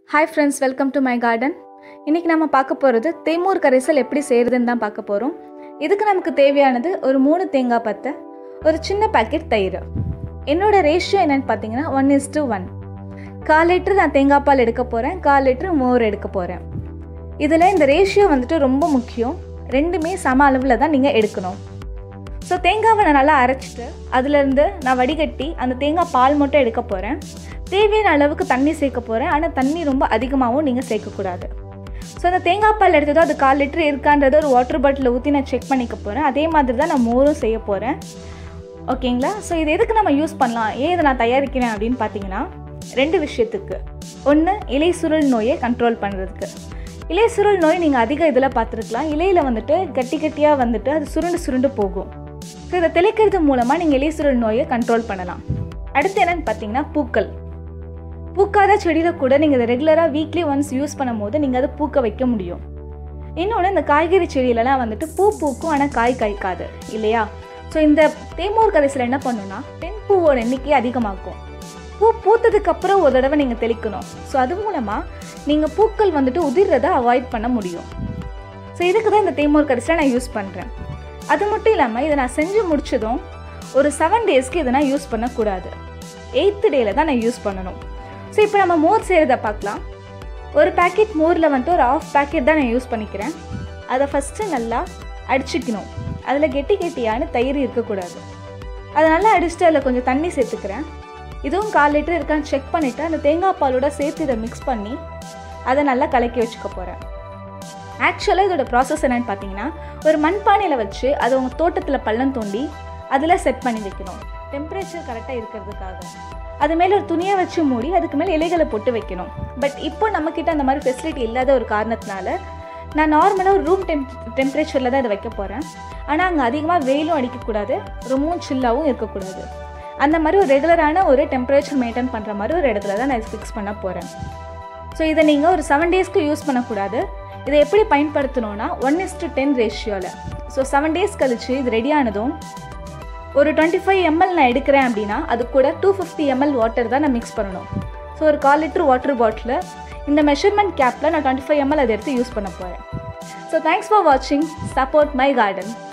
hi friends welcome to my garden இன்றைக்கி நம்ம பார்க்க போகிறது தேமூர் கரைசல் எப்படி செய்கிறதுன்னு தான் பார்க்க போகிறோம் இதுக்கு நமக்கு தேவையானது ஒரு மூணு தேங்காய் பத்தை ஒரு சின்ன பாக்கெட் தயிர் என்னோட ரேஷியோ என்னன்னு பார்த்தீங்கன்னா ஒன் இஸ் டு ஒன் கால் லிட்டர் நான் தேங்காய் பால் எடுக்க போகிறேன் கால் லிட்டர் மோர் எடுக்க போகிறேன் இதில் இந்த ரேஷியோ வந்துட்டு ரொம்ப முக்கியம் ரெண்டுமே சம அளவில் தான் நீங்கள் எடுக்கணும் ஸோ தேங்காவை நான் நல்லா அரைச்சிட்டு அதுலேருந்து நான் வடிகட்டி அந்த தேங்காய் பால் மட்டும் எடுக்க போகிறேன் தேவையான அளவுக்கு தண்ணி சேர்க்க போகிறேன் ஆனால் தண்ணி ரொம்ப அதிகமாகவும் நீங்கள் சேர்க்கக்கூடாது ஸோ அந்த தேங்காய் பால் எடுத்ததோ அது கால் லிட்டர் இருக்கான்றத ஒரு வாட்டர் பாட்டிலில் ஊற்றி நான் செக் பண்ணிக்க போகிறேன் அதே மாதிரி தான் நான் மோரும் செய்ய போகிறேன் ஓகேங்களா ஸோ இது எதுக்கு நம்ம யூஸ் பண்ணலாம் ஏன் இதை நான் தயாரிக்கிறேன் அப்படின்னு பார்த்தீங்கன்னா ரெண்டு விஷயத்துக்கு ஒன்று இலை சுருள் நோயை கண்ட்ரோல் பண்ணுறதுக்கு இலை சுருள் நோய் நீங்கள் அதிக இதில் பார்த்துருக்கலாம் இலையில் வந்துட்டு கட்டி கட்டியாக வந்துட்டு அது சுருண்டு சுருண்டு போகும் ஸோ இதை தெளிக்கிறது மூலமாக நீங்கள் இலை சுருள் நோயை கண்ட்ரோல் பண்ணலாம் அடுத்து என்னன்னு பார்த்தீங்கன்னா பூக்கள் பூக்காத செடியில் கூட நீங்கள் இதை ரெகுலராக வீக்லி ஒன்ஸ் யூஸ் பண்ணும்போது நீங்கள் அதை பூக்க வைக்க முடியும் இன்னொன்று இந்த காய்கறி செடியிலலாம் வந்துட்டு பூ பூக்கும் ஆனால் காய் காய்க்காது இல்லையா ஸோ இந்த தேமூர் கரைசல் என்ன பண்ணுன்னா பெண் பூவோட எண்ணிக்கை அதிகமாக்கும் பூ பூத்ததுக்கு அப்புறம் ஒரு தடவை நீங்கள் தெளிக்கணும் ஸோ அது மூலமாக நீங்கள் பூக்கள் வந்துட்டு உதிர்றதை அவாய்ட் பண்ண முடியும் ஸோ இதுக்கு தான் இந்த தேமூர் கரைசலை நான் யூஸ் பண்ணுறேன் அது மட்டும் இல்லாமல் இதை நான் செஞ்சு முடிச்சதும் ஒரு செவன் டேஸ்க்கு இதை நான் யூஸ் பண்ணக்கூடாது எயித்து டேயில் தான் நான் யூஸ் பண்ணணும் ஸோ இப்போ நம்ம மோர் செய்கிறத பார்க்கலாம் ஒரு பேக்கெட் மோரில் வந்துட்டு ஒரு ஆஃப் பேக்கெட் தான் நான் யூஸ் பண்ணிக்கிறேன் அதை ஃபஸ்ட்டு நல்லா அடிச்சுக்கணும் அதில் கெட்டி கெட்டியான தயிர் இருக்கக்கூடாது அதை நல்லா அடிச்சுட்டு அதில் கொஞ்சம் தண்ணி சேர்த்துக்கிறேன் இதுவும் கால் லிட்டர் இருக்கான்னு செக் பண்ணிவிட்டு அந்த தேங்காய் பாலோட சேர்த்து இதை மிக்ஸ் பண்ணி அதை நல்லா கலக்கி வச்சுக்க போகிறேன் ஆக்சுவலாக இதோட ப்ராசஸ் என்னன்னு பார்த்தீங்கன்னா ஒரு மண்பானையில் வச்சு அதை உங்கள் தோட்டத்தில் பள்ளம் தோண்டி அதில் செட் பண்ணி வைக்கணும் டெம்பரேச்சர் கரெக்டாக இருக்கிறதுக்காக அது மேலே ஒரு துணியை வச்சு மூடி அதுக்கு மேலே இலைகளை போட்டு வைக்கணும் பட் இப்போ நம்மக்கிட்ட அந்த மாதிரி ஃபெசிலிட்டி இல்லாத ஒரு காரணத்தினால நான் நார்மலாக ஒரு ரூம் டெம்ப் டெம்பரேச்சரில் தான் இதை வைக்க போகிறேன் ஆனால் அங்கே அதிகமாக வெயிலும் அடிக்கக்கூடாது ரொம்பவும் சில்லாகவும் இருக்கக்கூடாது அந்த மாதிரி ஒரு ரெகுலரான ஒரு டெம்பரேச்சர் மெயின்டைன் பண்ணுற மாதிரி ஒரு இடத்துல தான் நான் இது ஃபிக்ஸ் பண்ண போகிறேன் ஸோ இதை நீங்கள் ஒரு செவன் டேஸ்க்கு யூஸ் பண்ணக்கூடாது இதை எப்படி பயன்படுத்தணும்னா ஒன் இஸ் டு டென் ரேஷியோவில் ஸோ செவன் டேஸ் கழிச்சு இது ரெடி ஆனதும் ஒரு டுவெண்ட்டி ஃபைவ் எம்எல் நான் எடுக்கிறேன் அப்படின்னா அது கூட டூ ஃபிஃப்டி எம்எல் வாட்டர் தான் நான் மிக்ஸ் பண்ணணும் ஸோ ஒரு கால் லிட்டர் வாட்டர் பாட்டில் இந்த மெஷர்மெண்ட் கேப்பில் நான் டுவெண்ட்டி ஃபைவ் எம்எல் அதை எடுத்து யூஸ் பண்ண போகிறேன் ஸோ தேங்க்ஸ் ஃபார் வாட்சிங் சப்போர்ட் மை கார்டன்